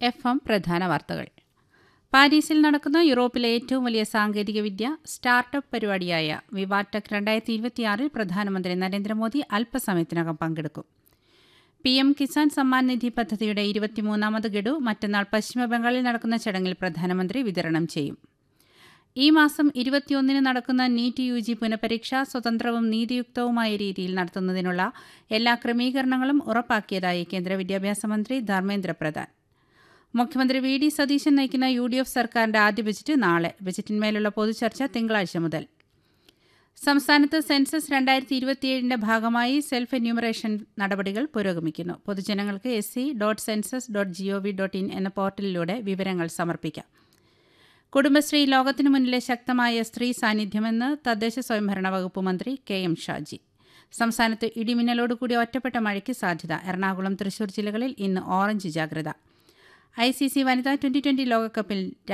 F M പ്രധാന വാർത്തകൾ പാരീസിൽ നടക്കുന്ന യൂറോപ്പിലെ ഏറ്റവും വലിയ സാങ്കേതികവിദ്യ സ്റ്റാർട്ടപ്പ് പരിപാടിയായ വിവാടെക് രണ്ടായിരത്തി ഇരുപത്തിയാറിൽ പ്രധാനമന്ത്രി നരേന്ദ്രമോദി അല്പസമയത്തിനകം പങ്കെടുക്കും പി എം കിസാൻ സമ്മാൻ നിധി പദ്ധതിയുടെ ഇരുപത്തിമൂന്നാമത് ഗഡു മറ്റന്നാൾ പശ്ചിമബംഗാളിൽ നടക്കുന്ന ചടങ്ങിൽ പ്രധാനമന്ത്രി വിതരണം ചെയ്യും ഈ മാസം ഇരുപത്തിയൊന്നിന് നടക്കുന്ന നീറ്റ് യു ജി പുനഃപരീക്ഷ സ്വതന്ത്രവും നീതിയുക്തവുമായ രീതിയിൽ നടത്തുന്നതിനുള്ള എല്ലാ ക്രമീകരണങ്ങളും ഉറപ്പാക്കിയതായി കേന്ദ്ര വിദ്യാഭ്യാസ മന്ത്രി ധർമ്മേന്ദ്ര പ്രധാൻ മുഖ്യമന്ത്രി വി ഡി സതീശൻ നയിക്കുന്ന യു ഡി എഫ് സർക്കാരിന്റെ ആദ്യ ബജറ്റ് നാളെ ബജറ്റിന്മേലുള്ള പൊതുചർച്ച തിങ്കളാഴ്ച മുതൽ സംസ്ഥാനത്ത് സെൻസസ് രണ്ടായിരത്തി ഇരുപത്തിയേഴിന്റെ ഭാഗമായി സെൽഫ് എന്യൂമറേഷൻ നടപടികൾ പുരോഗമിക്കുന്നു പൊതുജനങ്ങൾക്ക് S C dot census dot G O V dot in എന്ന പോർട്ടലിലൂടെ വിവരങ്ങൾ സമർപ്പിക്കാം കുടുംബശ്രീ ലോകത്തിനു മുന്നിലെ ശക്തമായ സ്ത്രീ സാന്നിധ്യമെന്ന് തദ്ദേശ സ്വയംഭരണ വകുപ്പ് മന്ത്രി കെ എം ഷാജി സംസ്ഥാനത്ത് ഇടിമിന്നലോടുകൂടി ഒറ്റപ്പെട്ട മഴയ്ക്ക് സാധ്യത എറണാകുളം തൃശൂർ ജില്ലകളിൽ ഇന്ന് ഓറഞ്ച് ജാഗ്രത ഐ സി സി വനിതാ ട്വന്റി ട്വന്റി ലോകകപ്പിൽ